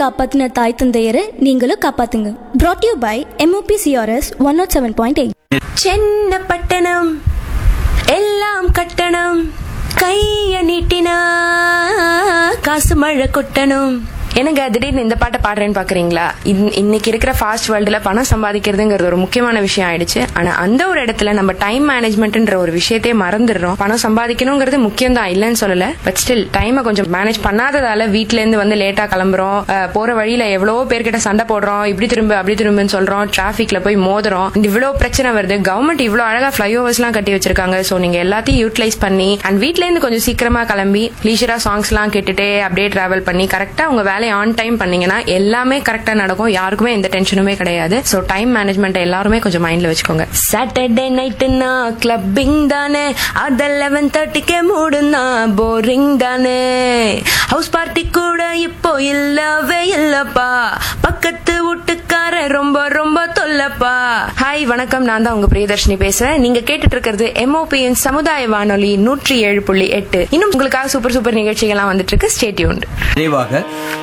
காப்பாத்தின தாய் தந்தையரை நீங்களும் காப்பாத்துங்க brought you by MOP CRS one nought seven point eight Chenna Pattanam எல்லாம் கட்டணம் கைய நீட்டினா காசு மழை கொட்டணும் என்னங்க திடீர்னு இந்த பாட்டை பாடுறேன்னு பாக்குறீங்களா இன்- இன்னைக்கு இருக்கிற ஃபாஸ்ட் வேர்ல்டுல பணம் சம்பாதிக்கிறதுங்கிறது ஒரு முக்கியமான விஷயம் ஆயிடுச்சு ஆனா அந்த ஒரு இடத்துல நம்ம டைம் மேனேஜ்மெண்ட்ன்ற ஒரு விஷயத்தையே மறந்துடுறோம் பணம் சம்பாதிக்கணுங்கிறது முக்கியம் தான் இல்லைன்னு சொல்லல பட் ஸ்டில் டைமை கொஞ்சம் மேனேஜ் பண்ணாததால வீட்ல இருந்து வந்து லேட்டா கிளம்புறோம் அஹ், போற வழியில எவ்வளவோ பேர்கிட்ட சண்டை போடுறோம் இப்படி திரும்ப அப்படி திரும்பன்னு சொல்றோம் டிராபிக்ல போய் மோதுறோம் இந்த இவ்வளவு பிரச்சனை வருது கவர்மெண்ட் இவ்வளவு அழகா ஃபிளைஓவர்ஸ் எல்லாம் கட்டி வச்சிருக்காங்க சோ நீங்க எல்லாத்தையும் யூட்டிலைஸ் பண்ணி அண்ட் வீட்ல இருந்து கொஞ்சம் சீக்கிரமா கிளம்பி லீஷரா சாங்ஸ் எல்லாம் கேட்டுட்டே அப்படியே டிராவல் பண்ணி கரெக்டா உங்க வேலையை ஆன் டைம் பண்ணீங்கன்னா எல்லாமே கரெக்டா நடக்கும் யாருக்குமே எந்த டென்ஷனுமே கிடையாது சோ டைம் மேனேஜ்மெண்ட் எல்லாருமே கொஞ்சம் மைண்ட்ல வச்சுக்கோங்க சாட்டர்டே நைட்டுனா கிளப்பிங் தானே அது லெவன் தேர்ட்டிக்கே மூடுனா போரிங் தானே ஹவுஸ் பார்ட்டி கூட இப்போ இல்லவே இல்லப்பா பக்கத்து வீட்டுக்கார ரொம்ப ரொம்ப தொல்லப்பா ஹாய் வணக்கம் நான் தான் உங்க பிரியதர்ஷினி பேசுறேன் நீங்க கேட்டுட்டு இருக்கிறது எம்ஓபியின் சமுதாய வானொலி நூற்றி ஏழு புள்ளி எட்டு இன்னும் உங்களுக்காக சூப்பர் சூப்பர் நிகழ்ச்சிகள்லாம் வந்துட்டு இருக்கு ஸ்டேட்யூன் நிறைவாக